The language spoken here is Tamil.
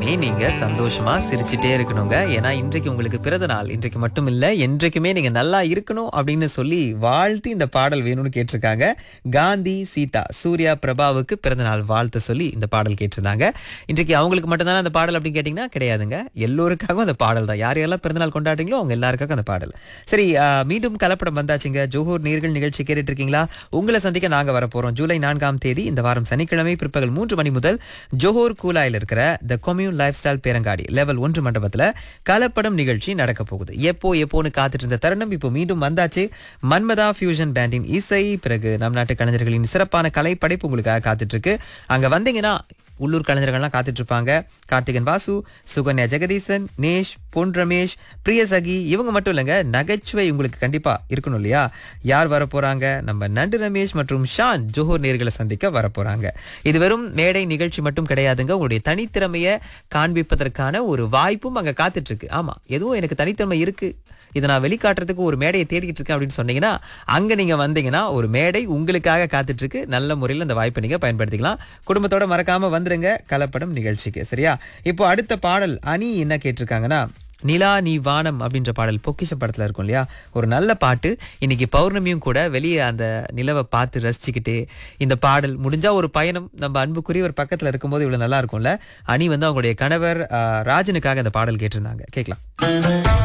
எப்பவுமே நீங்க சந்தோஷமா சிரிச்சுட்டே இருக்கணுங்க ஏன்னா இன்றைக்கு உங்களுக்கு பிறந்த நாள் இன்றைக்கு மட்டும் இல்ல என்றைக்குமே நீங்க நல்லா இருக்கணும் அப்படின்னு சொல்லி வாழ்த்து இந்த பாடல் வேணும்னு கேட்டிருக்காங்க காந்தி சீதா சூர்யா பிரபாவுக்கு பிறந்த நாள் வாழ்த்து சொல்லி இந்த பாடல் கேட்டிருந்தாங்க இன்றைக்கு அவங்களுக்கு மட்டும்தானே அந்த பாடல் அப்படின்னு கேட்டிங்கன்னா கிடையாதுங்க எல்லோருக்காகவும் அந்த பாடல் தான் யார் யாரெல்லாம் பிறந்த நாள் கொண்டாடுறீங்களோ அவங்க எல்லாருக்காகவும் அந்த பாடல் சரி ஆஹ், மீண்டும் கலப்படம் வந்தாச்சுங்க ஜோஹூர் நேர்கள் நிகழ்ச்சி கேட்டுட்டு இருக்கீங்களா உங்களை சந்திக்க நாங்க வர போறோம் ஜூலை நான்காம் தேதி இந்த வாரம் சனிக்கிழமை பிற்பகல் மூன்று மணி முதல் ஜோஹூர் கூலாயில் இருக்கிற த கொம்யூன் லைஃப் ஸ்டைல் பேரங்காடி லெவல் ஒன்று மண்டபத்துல கலப்படம் நிகழ்ச்சி நடக்க போகுது எப்போ எப்போன்னு காத்துட்டு இருந்த தருணம் இப்போ மீண்டும் வந்தாச்சு மன்மதா ஃபியூஷன் பேண்டின் இசை பிறகு நம் நாட்டு கலைஞர்களின் சிறப்பான கலை படைப்பு உங்களுக்காக காத்துட்டு இருக்கு அங்க வந்தீங்கன்னா உள்ளூர் கலைஞர்கள்லாம் காத்துட்டு இருப்பாங்க கார்த்திகன் வாசு சுகன்யா ஜெகதீசன் நேஷ் பொன் ரமேஷ் பிரியசகி இவங்க மட்டும் இல்லைங்க நகைச்சுவை உங்களுக்கு கண்டிப்பா இருக்கணும் இல்லையா யார் வர போறாங்க நம்ம நண்டு ரமேஷ் மற்றும் ஷான் ஜோஹர் நேர்களை சந்திக்க வர போறாங்க இது வெறும் மேடை நிகழ்ச்சி மட்டும் கிடையாதுங்க உங்களுடைய தனித்திறமையை காண்பிப்பதற்கான ஒரு வாய்ப்பும் அங்க காத்துட்டு இருக்கு ஆமா எதுவும் எனக்கு தனித்திறமை இருக்கு இதை நான் வெளிக்காட்டுறதுக்கு ஒரு மேடையை தேடிட்டு இருக்கேன் அப்படின்னு சொன்னீங்கன்னா அங்க நீங்க வந்தீங்கன்னா ஒரு மேடை உங்களுக்காக காத்துட்டு இருக்கு நல்ல முறையில் அந்த வாய்ப்பை நீங்க பயன்படுத்திக்கலாம் குடும்பத்தோட மறக்காம வந்துருங்க கலப்படம் நிகழ்ச்சிக்கு சரியா இப்போ அடுத்த பாடல் அணி என்ன கேட்டிருக்காங்கன்னா நிலா நீ வானம் அப்படின்ற பாடல் பொக்கிஷ படத்துல இருக்கும் இல்லையா ஒரு நல்ல பாட்டு இன்னைக்கு பௌர்ணமியும் கூட வெளியே அந்த நிலவை பார்த்து ரசிச்சுக்கிட்டு இந்த பாடல் முடிஞ்சா ஒரு பயணம் நம்ம அன்புக்குரிய ஒரு பக்கத்துல இருக்கும்போது இவ்வளவு நல்லா இருக்கும்ல அணி வந்து அவங்களுடைய கணவர் ஆஹ், ராஜனுக்காக அந்த பாடல் கேட்டிருந்தாங்க கேட்கலாம்